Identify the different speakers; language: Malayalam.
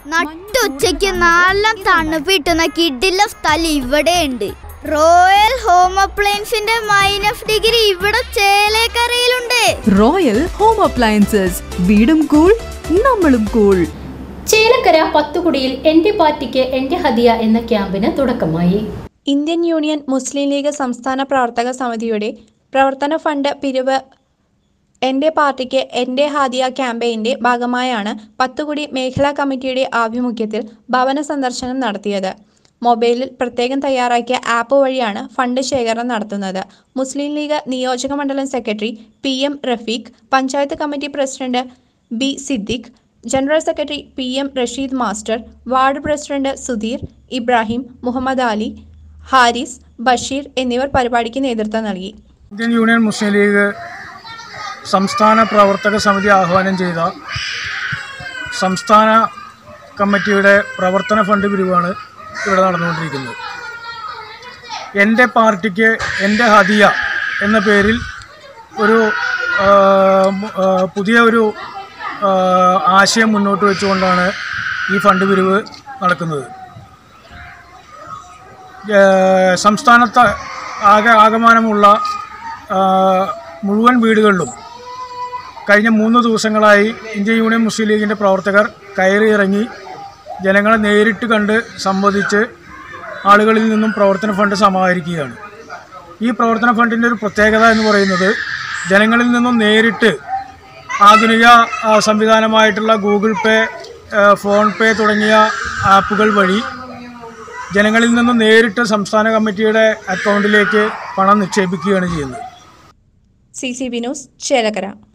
Speaker 1: നട്ടുച്ചയ്ക്ക് നല്ല തണുപ്പിട്ടുന്ന കിഡിലെ സ്ഥലം ഇവിടെയുണ്ട് റോയൽ ഹോം അപ്ലയൻസിന്റെ മൈനസ് ഡിഗ്രി ഇവിടെ ചേലേക്കരയിലുണ്ട്
Speaker 2: റോയൽ ഹോം അപ്ലയൻസസ് വീടും കൂൾ നമ്മളും കൂൾ
Speaker 3: ചേലക്കര പത്തുകുടിയിൽ എന്റെ പാർട്ടിക്ക് എന്റെ ഹദിയ എന്ന ക്യാമ്പിന് തുടക്കമായി
Speaker 4: ഇന്ത്യൻ യൂണിയൻ മുസ്ലിം ലീഗ് സംസ്ഥാന പ്രവർത്തക സമിതിയുടെ പ്രവർത്തന ഫണ്ട് പിരിവ് എൻ്റെ പാർട്ടിക്ക് എൻ്റെ ഹാദിയ ക്യാമ്പയിൻ്റെ ഭാഗമായാണ് പത്തുകുടി മേഖലാ കമ്മിറ്റിയുടെ ആഭിമുഖ്യത്തിൽ ഭവന സന്ദർശനം നടത്തിയത് മൊബൈലിൽ പ്രത്യേകം തയ്യാറാക്കിയ ആപ്പ് വഴിയാണ് ഫണ്ട് ശേഖരണം നടത്തുന്നത് മുസ്ലിം ലീഗ് നിയോജക മണ്ഡലം secretary P M Rafeeq panchayat committee president B Siddique general secretary P M Rasheed master ward president Sudheer Ibrahim Muhammad Ali Haris Basheer എന്നിവർ പരിപാടിക്ക് നേതൃത്വം നൽകി
Speaker 5: ഇന്ത്യൻ യൂണിയൻ മുസ്ലിം ലീഗ് സംസ്ഥാന പ്രവർത്തക സമിതി ആഹ്വാനം ചെയ്ത സംസ്ഥാന കമ്മിറ്റിയുടെ പ്രവർത്തന ഫണ്ട് പിരിവാണ് ഇവിടെ നടന്നുകൊണ്ടിരിക്കുന്നത് എൻ്റെ പാർട്ടിക്ക് എൻ്റെ ഹദിയ എന്ന പേരിൽ ഒരു ആ, മു- ആ, പുതിയ ഒരു ആ, ആശയം മുന്നോട്ട് വെച്ചുകൊണ്ടാണ് ഈ ഫണ്ട് പിരിവ് നടക്കുന്നത് ഏഹ് സംസ്ഥാനത്ത് ആകെ ആകമാനമുള്ള ആ, മുഴുവൻ വീടുകളിലും കഴിഞ്ഞ മൂന്ന് ദിവസങ്ങളായി ഇന്ത്യൻ യൂണിയൻ മുസ്ലിം ലീഗിൻ്റെ പ്രവർത്തകർ കയറി ഇറങ്ങി ജനങ്ങളെ നേരിട്ട് കണ്ട് സംവദിച്ച് ആളുകളിൽ നിന്നും പ്രവർത്തന ഫണ്ട് സമാഹരിക്കുകയാണ് ഈ പ്രവർത്തന ഫണ്ടിൻ്റെ ഒരു പ്രത്യേകത എന്ന് പറയുന്നത് ജനങ്ങളിൽ നിന്നും നേരിട്ട് ആധുനിക ആ, സംവിധാനമായിട്ടുള്ള ഗൂഗിൾ പേ ആ, ഫോൺ പേ തുടങ്ങിയ ആപ്പുകൾ വഴി ജനങ്ങളിൽ നിന്നും നേരിട്ട് സംസ്ഥാന കമ്മിറ്റിയുടെ അക്കൗണ്ടിലേക്ക് പണം നിക്ഷേപിക്കുകയാണ് ചെയ്യുന്നത്
Speaker 4: C C B news Chelakkara